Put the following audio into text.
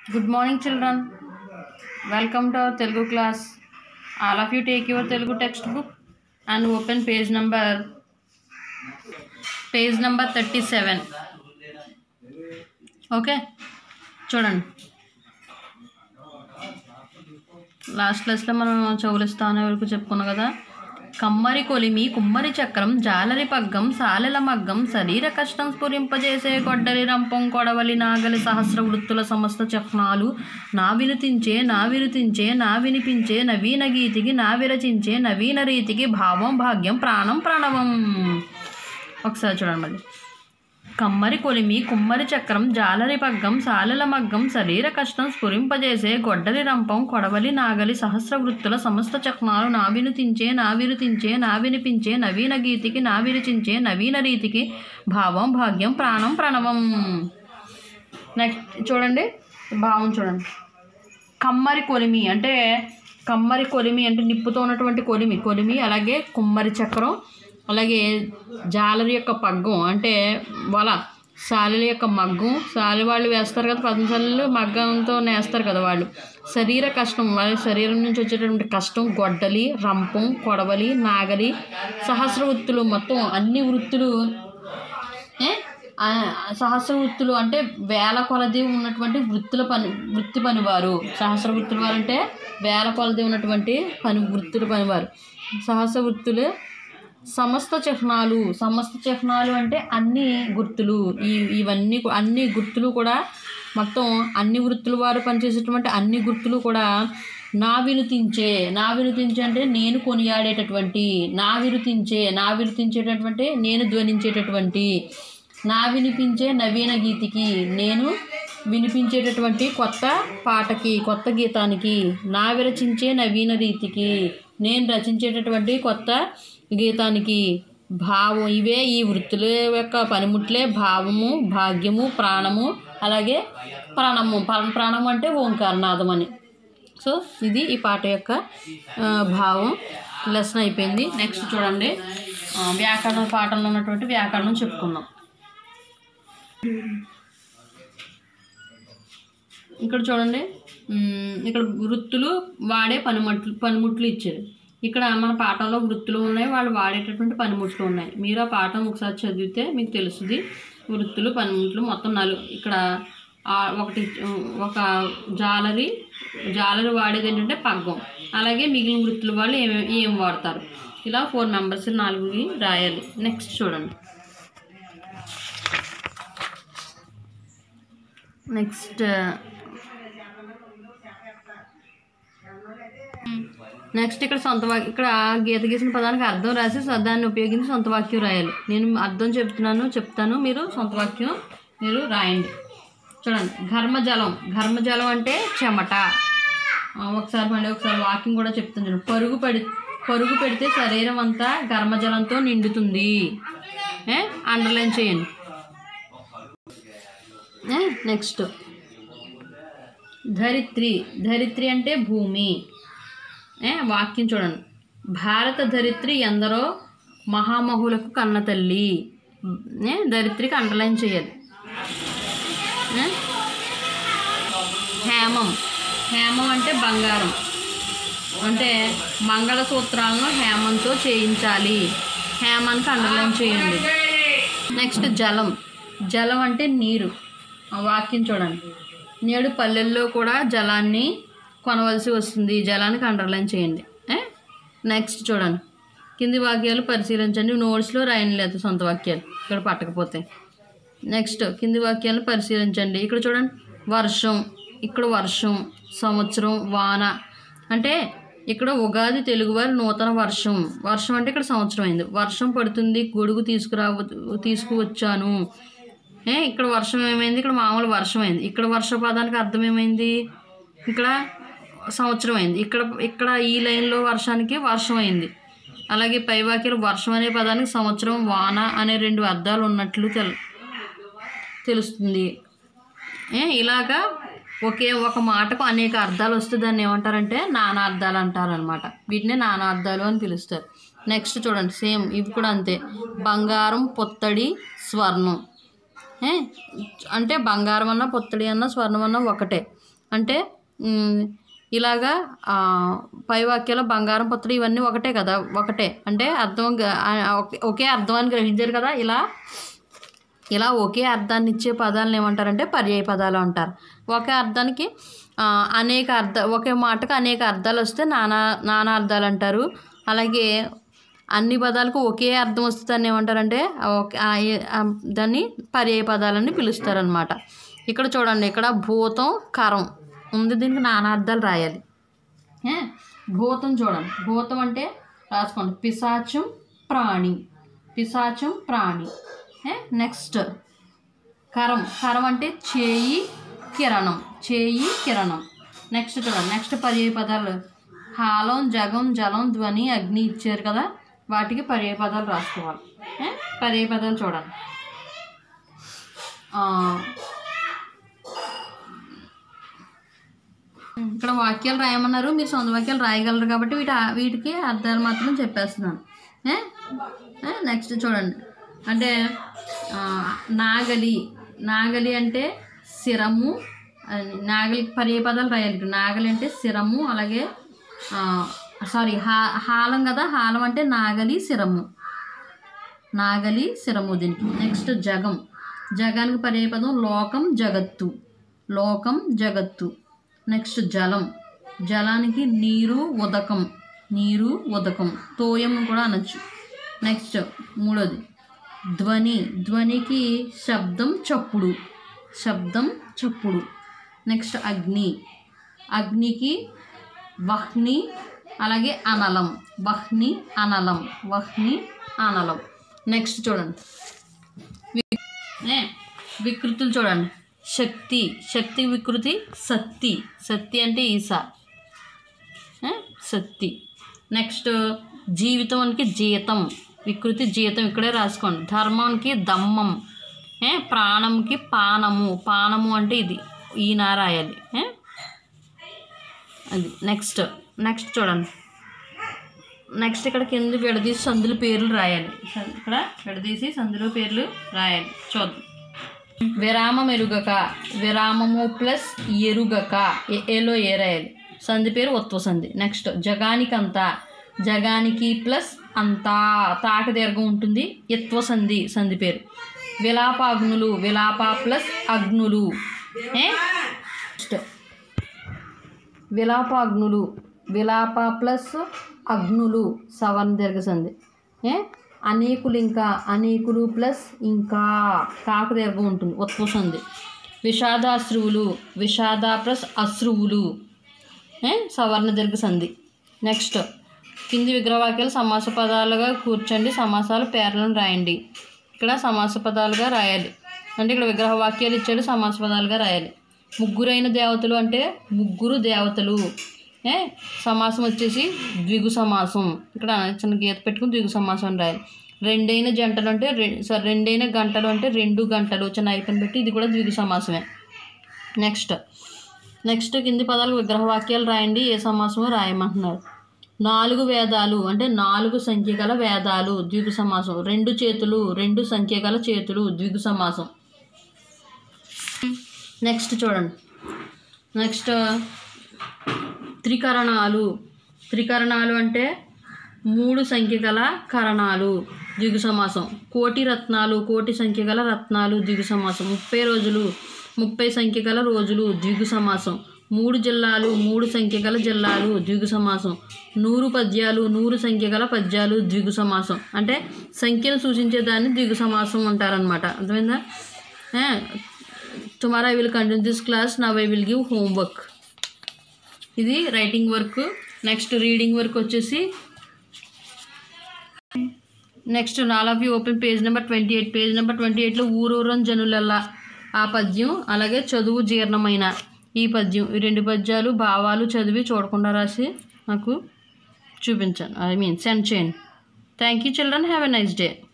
Good morning, children. Welcome to our Telugu class. All of you take your Telugu textbook and open page number page number 37. Okay చూడండి last క్లాస్లో మనం చెవులు స్థానం వరకు చెప్పుకున్నాం కదా కమ్మరి కొలిమి కుమ్మరి చక్రం జాలరి పగ్గం సాలెల మగ్గం శరీర కష్టం స్ఫురింపజేసే గొడ్డలి రంపం కొడవలి నాగలి సహస్ర వృత్తుల సమస్త చక్నాలు నా వినుతించే నా వినుతించే నా వినిపించే నవీన గీతికి నా విరచించే నవీన రీతికి భావం భాగ్యం ప్రాణం ప్రణవం ఒకసారి చూడండి మళ్ళీ కమ్మరి కొలిమి కుమ్మరి చక్రం జాలరి పగ్గం సాలెల మగ్గం శరీర కష్టం స్ఫురింపజేసే గొడ్డలి రంపం కొడవలి నాగలి సహస్ర వృత్తుల సమస్త చక్నాలు నా వినుతించే నా వినుతించే నా వినిపించే నవీన గీతికి నా విరచించే నవీన రీతికి భావం భాగ్యం ప్రాణం ప్రణవం నెక్స్ట్ చూడండి భావం చూడండి కమ్మరి కొలిమి అంటే కమ్మరి కొలిమి అంటే నిప్పుతో ఉన్నటువంటి కొలిమి కొలిమి అలాగే కుమ్మరి చక్రం అలాగే జాలరి యొక్క పగ్గం అంటే వల సాలెల యొక్క మగ్గం సాలి వాళ్ళు వేస్తారు కదా పద్మశాలలు మగ్గంతో నేస్తారు కదా వాళ్ళు శరీర కష్టం వాళ్ళ శరీరం నుంచి వచ్చేటటువంటి కష్టం గొడ్డలి రంపం కొడవలి నాగలి సహస్ర వృత్తులు మొత్తం అన్ని వృత్తులు ఏ? ఆ, సహస్ర వృత్తులు అంటే వేల కొలది ఉన్నటువంటి వృత్తుల పని వృత్తి పనివారు సహస్ర వృత్తుల వారు అంటే వేల కొలది ఉన్నటువంటి పని వృత్తుల పనివారు సహస్ర వృత్తులు సమస్త చిహ్నాలు సమస్త చిహ్నాలు అంటే అన్ని గుర్తులు ఈ ఇవన్నీ కూ- అన్ని గుర్తులు కూడా మొత్తం అన్ని వృత్తుల వారు పనిచేసేటువంటి అన్ని గుర్తులు కూడా నా వినుతించే నా వినుతించే అంటే నేను కొనియాడేటటువంటి నా వినుతించే నా వినుతించేటటువంటి నేను ధ్వనించేటటువంటి నా వినిపించే నవీన గీతికి నేను వినిపించేటటువంటి కొత్త పాటకి కొత్త గీతానికి నా విరచించే నవీన రీతికి నేను రచించేటటువంటి కొత్త గీతానికి భావం ఇవే ఈ వృత్తుల యొక్క పనిముట్లే భావము భాగ్యము ప్రాణము అలాగే ప్రాణము ప్ర- ప్రాణం అంటే ఓంకారనాదం అని సో ఇది ఈ పాట యొక్క ఆ, భావం లెసన్ అయిపోయింది నెక్స్ట్ చూడండి ఆ, వ్యాకరణ పాఠంలో ఉన్నటువంటి వ్యాకరణం చెప్పుకుందాం ఇక్కడ చూడండి మ్, ఇక్కడ వృత్తులు వాడే పనిముట్లు పనిముట్లు ఇచ్చారు ఇక్కడ మన పాఠంలో వృత్తులు ఉన్నాయి వాళ్ళు వాడేటటువంటి పనిముట్లు ఉన్నాయి మీరు ఆ పాఠం ఒకసారి చదివితే మీకు తెలుస్తుంది వృత్తులు పనిముట్లు మొత్తం నలు ఇక్కడ ఆ ఒకటి ఒక జాలరి జాలరి వాడేది ఏంటంటే పగ్గం అలాగే మిగిలిన వృత్తుల వాళ్ళు ఏం ఏం వాడతారు ఇలా ఫోర్ మెంబర్స్ నాలుగుని రాయాలి నెక్స్ట్ చూడండి నెక్స్ట్ నెక్స్ట్ ఇక్కడ సొంత వాక్యం ఇక్కడ గీత గీసిన పదానికి అర్థం రాసి స- దాన్ని ఉపయోగించి సొంత వాక్యం రాయాలి నేను అర్థం చెప్తున్నాను చెప్తాను మీరు సొంత వాక్యం మీరు రాయండి చూడండి ఘర్మజలం ఘర్మజలం అంటే చెమట ఆ, ఒకసారి మళ్ళీ ఒకసారి వాక్యం కూడా చెప్తాను చూడండి పరుగు పెడి పరుగు పెడితే శరీరం అంతా ఘర్మజలంతో నిండుతుంది ఏ అండర్లైన్ చేయండి ఏ? నెక్స్ట్ ధరిత్రి ధరిత్రి అంటే భూమి ఏ? వాక్యం చూడండి భారత ధరిత్రి ఎందరో మహామహులకు కన్న తల్లి ఏ? ధరిత్రికి అండర్లైన్ చేయాలి ఏ? హేమం హేమం అంటే బంగారం అంటే మంగళసూత్రాలను హేమంతో చేయించాలి హేమానికి అండర్లైన్ చేయండి నెక్స్ట్ జలం జలం అంటే నీరు ఆ వాక్యం చూడండి నేడు పల్లెల్లో కూడా జలాన్ని కొనవలసి వస్తుంది జలానికి అండర్లైన్ చేయండి ఏ? నెక్స్ట్ చూడండి కింది వాక్యాలు పరిశీలించండి నోట్స్లో రాయని లేదు సొంత వాక్యాలు ఇక్కడ పట్టకపోతే నెక్స్ట్ కింది వాక్యాలను పరిశీలించండి ఇక్కడ చూడండి వర్షం ఇక్కడ వర్షం సంవత్సరం వాన అంటే ఇక్కడ ఉగాది తెలుగువారి నూతన వర్షం వర్షం అంటే ఇక్కడ సంవత్సరం అయింది వర్షం పడుతుంది గొడుగు తీసుకురావ తీసుకువచ్చాను ఏ ఇక్కడ వర్షం ఏమైంది ఇక్కడ మామూలు వర్షం అయింది ఇక్కడ వర్ష పదానికి అర్థం ఏమైంది ఇక్కడ సంవత్సరం అయింది ఇక్కడ ఇక్కడ ఈ లైన్లో వర్షానికి వర్షం అయింది అలాగే పై వాక్యాలు వర్షం అనే పదానికి సంవత్సరం వాన అనే రెండు అర్థాలు ఉన్నట్లు తెలు తెలుస్తుంది ఏ ఇలాగా ఒకే ఒక మాటకు అనేక అర్థాలు వస్తే దాన్ని ఏమంటారంటే నానార్థాలు అంటారనమాట వీటిని నానార్థాలు అని పిలుస్తారు నెక్స్ట్ చూడండి సేమ్ ఇవి కూడా అంతే బంగారం పొత్తడి స్వర్ణం ఏ? అంటే బంగారం అన్న పొత్తడి అన్న స్వర్ణం అన్న ఒకటే అంటే మ్, ఇలాగా ఆ, పై వాక్యాలు బంగారం పుత్రుడు ఇవన్నీ ఒకటే కదా ఒకటే అంటే అర్థం గ- ఆ, ఒకే- ఒకే అర్థాన్ని గ్రహించారు కదా ఇలా ఇలా ఒకే అర్థాన్ని ఇచ్చే పదాలను ఏమంటారంటే పర్యాయ పదాలు అంటారు ఒకే అర్థానికి ఆ, అనేక అర్థ ఒకే మాటకు అనేక అర్థాలు వస్తే నానా నానా అర్థాలు అంటారు అలాగే అన్ని పదాలకు ఒకే అర్థం వస్తే దాన్ని ఏమంటారంటే ఒకే ఆ ఏ- ఆ దాన్ని పర్యాయ పదాలని పిలుస్తారనమాట ఇక్కడ చూడండి ఇక్కడ భూతం కరం ఉంది దీనికి నానా అర్థాలు రాయాలి ఏ? భూతం చూడండి భూతం అంటే రాసుకోండి పిశాచం ప్రాణి పిశాచం ప్రాణి ఏ? నెక్స్ట్ కరం కరం అంటే చేయి కిరణం చేయి కిరణం నెక్స్ట్ చూడండి నెక్స్ట్ పర్యాయ పదాలు హాలం జగం జలం ధ్వని అగ్ని ఇచ్చారు కదా వాటికి పర్యాయ పదాలు రాసుకోవాలి ఏ? పర్యాయ పదాలు చూడండి ఆ, ఇక్కడ వాక్యాలు రాయమన్నారు మీరు సొంత వాక్యాలు రాయగలరు కాబట్టి వీటి వీటికి అర్థాలు మాత్రం చెప్పేస్తున్నాను ఏ? ఏ? నెక్స్ట్ చూడండి అంటే ఆ, నాగలి నాగలి అంటే శిరము అది నాగలి పర్యాయ పదాలు రాయాలి ఇక్కడ నాగలి అంటే శిరము అలాగే సారీ హా హాలం కదా హాలం అంటే నాగలి శిరము నాగలి శిరము దీనికి నెక్స్ట్ జగం జగానికి పర్యాయ పదం లోకం జగత్తు లోకం జగత్తు నెక్స్ట్ జలం జలానికి నీరు ఉదకం నీరు ఉదకం తోయం కూడా అనొచ్చు నెక్స్ట్ మూడోది ధ్వని ధ్వనికి శబ్దం చప్పుడు శబ్దం చప్పుడు నెక్స్ట్ అగ్ని అగ్నికి వహ్ని అలాగే అనలం వహ్ని అనలం వహ్ని అనలం నెక్స్ట్ చూడండి వి- ఏ, వికృతులు చూడండి శక్తి శక్తి వికృతి సత్తి సత్తి అంటే ఈసా ఏ, సత్తి నెక్స్ట్ జీవితానికి జీతం వికృతి జీతం ఇక్కడే రాసుకోండి ధర్మానికి దమ్మం ఏ ప్రాణంకి పానము పానము అంటే ఇది ఈయన రాయాలి ఏ? అది నెక్స్ట్ నెక్స్ట్ చూడండి నెక్స్ట్ ఇక్కడ కింద విడదీసి సందుల పేర్లు రాయాలి సన్- ఇక్కడ విడదీసి సందుల పేర్లు రాయాలి చూద్దాం విరామం ఎరుగక విరామము ప్లస్ ఎరుగక ఏ- ఏలో ఏ రాయాలి సంధి పేరు ఉత్వ సంధి నెక్స్ట్ జగానికంతా జగానికి ప్లస్ అంతా తాక దీర్ఘం ఉంటుంది ఇత్వ సంధి సంధి పేరు విలాపాగ్నులు విలాప ప్లస్ అగ్నులు ఏ నెక్స్ట్ విలాపాగ్నులు విలాప ప్లస్ అగ్నులు సవర్ణ దీర్ఘ సంధి ఏ అనేకులు ఇంకా అనేకులు ప్లస్ ఇంకా కాక దీర్ఘం ఉంటుంది ఉత్వ సంధి విషాదాశ్రువులు విషాద ప్లస్ అశ్రువులు ఏ సవర్ణ దీర్ఘ సంధి నెక్స్ట్ కింది విగ్రహవాక్యాలు సమాస పదాలుగా కూర్చోండి సమాసాలు పేర్లను రాయండి ఇక్కడ సమాస పదాలుగా రాయాలి అంటే ఇక్కడ విగ్రహ వాక్యాలు ఇచ్చాడు సమాస పదాలుగా రాయాలి ముగ్గురైన దేవతలు అంటే ముగ్గురు దేవతలు ఏ సమాసం వచ్చేసి ద్విగు సమాసం ఇక్కడ చిన్న గీత పెట్టుకుని ద్విగు సమాసం అని రాయాలి రెండైన జంటలు అంటే రె సారీ రెండైన గంటలు అంటే రెండు గంటలు చిన్న ఐపన్ పెట్టి ఇది కూడా ద్విగు సమాసమే నెక్స్ట్ నెక్స్ట్ కింది పదాలకు విగ్రహ వాక్యాలు రాయండి ఏ సమాసమో రాయమంటున్నారు నాలుగు వేదాలు అంటే నాలుగు సంఖ్య గల వేదాలు ద్విగు సమాసం రెండు చేతులు రెండు సంఖ్య గల చేతులు ద్విగు సమాసం నెక్స్ట్ చూడండి నెక్స్ట్ త్రికరణాలు త్రికరణాలు అంటే మూడు సంఖ్య గల కరణాలు ద్విగు సమాసం కోటి రత్నాలు కోటి సంఖ్య గల రత్నాలు ద్విగు సమాసం ముప్పై రోజులు ముప్పై సంఖ్య గల రోజులు ద్విగు సమాసం మూడు జిల్లాలు మూడు సంఖ్య గల జిల్లాలు ద్విగు సమాసం నూరు పద్యాలు నూరు సంఖ్య గల పద్యాలు ద్విగు సమాసం అంటే సంఖ్యను సూచించే దాన్ని ద్విగు సమాసం అంటారనమాట అర్థమైందా tomorrow I will continue this class now I will give homework ఇది writing work next reading work వచ్చేసి next all of you open page number twenty eight page number twenty ఎయిట్లో ఊరూరం జనులల్లా ఆ పద్యం అలాగే చదువు జీర్ణమైన ఈ పద్యం ఈ రెండు పద్యాలు భావాలు చదివి చూడకుండా రాసి నాకు చూపించాను ఐ మీన్ సెండ్ చేయండి thank you children have a nice day